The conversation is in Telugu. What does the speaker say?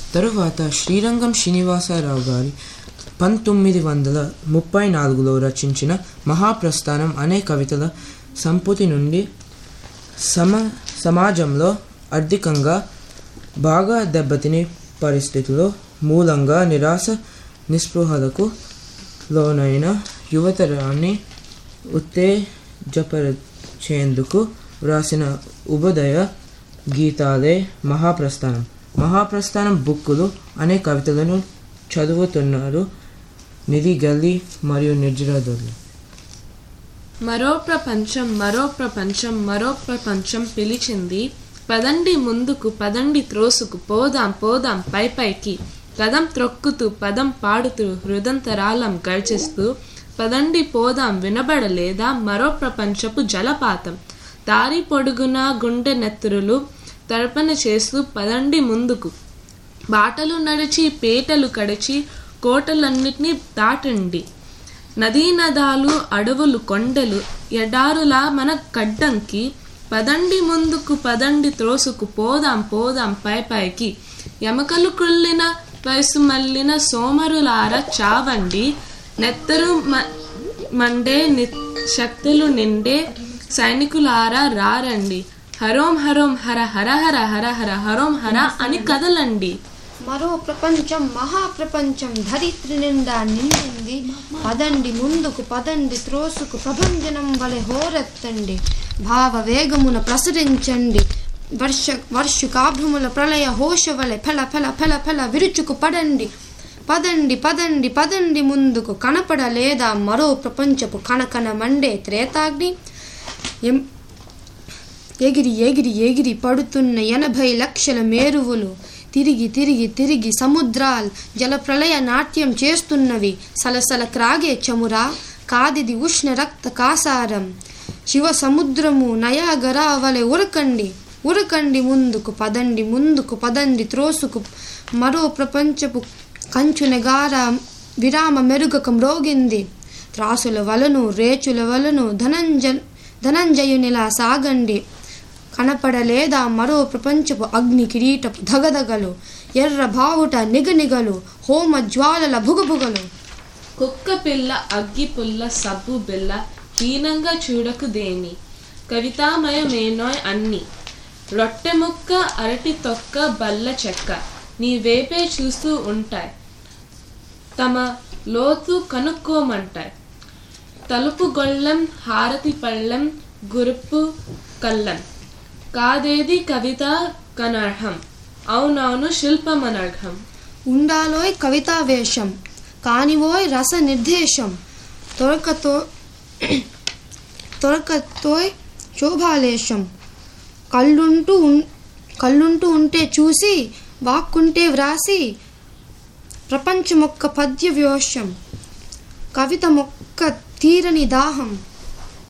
తరువాత శ్రీరంగం శ్రీనివాసరావు గారి పంతొమ్మిది వందల ముప్పై నాలుగులో రచించిన మహాప్రస్థానం అనే కవితల సంపుటి నుండి సమ సమాజంలో ఆర్థికంగా బాగా దెబ్బతిని పరిస్థితుల్లో మూలంగా నిరాశ నిస్పృహలకు లోనైన యువతరాన్ని ఉత్తేజపరిచేందుకు వ్రాసిన ఉభదయ గీతాలే మహాప్రస్థానం మహాప్రస్థానం బుక్కులు అనే కవితలను చదువుతున్నారు నిధి గల్లి మరియు నిర్జరాదొల్లి మరో ప్రపంచం మరో ప్రపంచం మరో ప్రపంచం పిలిచింది పదండి ముందుకు పదండి త్రోసుకు పోదాం పోదాం పై పైకి పదం త్రొక్కుతూ పదం పాడుతూ హృదంతరాలం గర్జిస్తూ పదండి పోదాం వినబడలేదా మరో ప్రపంచపు జలపాతం దారి పొడుగునా గుండె నెత్తురులు తర్పణ చేస్తూ పదండి ముందుకు బాటలు నడిచి పేటలు కడిచి కోటలన్నిటినీ దాటండి నదీ నదాలు అడవులు కొండలు ఎడారులా మన కడ్డంకి పదండి ముందుకు పదండి త్రోసుకు పోదాం పోదాం పై పైకి ఎమకలు కుళ్ళిన వయసు మల్లిన సోమరులార చావండి నెత్తరు మ- మండే ని శక్తులు నిండే సైనికులారా రారండి హరోం హరోం హర హర హర హర హర హరోం హర అని కదలండి మరో ప్రపంచం మహాప్రపంచం ధరిత్రి నిండా నిండింది పదండి ముందుకు పదండి త్రోసుకు ప్రభంజనం వలె హోరెత్తండి భావ వేగమున ప్రసరించండి వర్ష వర్షుకాభ్రముల ప్రళయ హోష వలె ఫల ఫల ఫల ఫల విరుచుకు పడండి పదండి పదండి పదండి ముందుకు కనపడలేదా మరో ప్రపంచపు కనకన మండే త్రేతాగ్ని ఎం ఎగిరి ఎగిరి ఎగిరి పడుతున్న ఎనభై లక్షల మేరువులు తిరిగి తిరిగి తిరిగి సముద్రాల్ జలప్రలయ నాట్యం చేస్తున్నవి సలసల క్రాగే చమురా కాదిది ఉష్ణ రక్త కాసారం శివ సముద్రము నయాగరా వలె ఉరకండి ఉరకండి ముందుకు పదండి ముందుకు పదండి త్రోసుకు మరో ప్రపంచపు కంచునగార విరామ మెరుగక మ్రోగింది త్రాసుల వలను రేచుల వలను ధనంజ ధనంజయునిలా సాగండి కనపడలేదా మరో ప్రపంచపు అగ్ని కిరీటపు ధగధగలు ఎర్ర బావుట నిగనిగలు హోమ జ్వాలల భుగభుగలు కుక్క పిల్ల అగ్గి పుల్ల సబ్బు బిల్ల హీనంగా చూడకు దేని కవితామయమేనోయ్ అన్ని రొట్టె ముక్క అరటి తొక్క బల్ల చెక్క నీ వేపే చూస్తూ ఉంటాయి తమ లోతు కనుక్కోమంటాయి తలుపు గొళ్ళెం హారతి పళ్ళెం గురుపు కళ్ళం కాదేది కవిత కనర్హం అవునవును శిల్పమనర్హం ఉండాలోయ్ కవితావేషం కానివోయ్ రస నిర్దేశం తొరకతో తొరకతోయ్ శోభాలేశం కళ్ళుంటూ ఉన్- కళ్ళుంటూ ఉంటే చూసి వాక్కుంటే వ్రాసి ప్రపంచమొక్క పద్య వ్యోషం కవిత మొక్క తీరని దాహం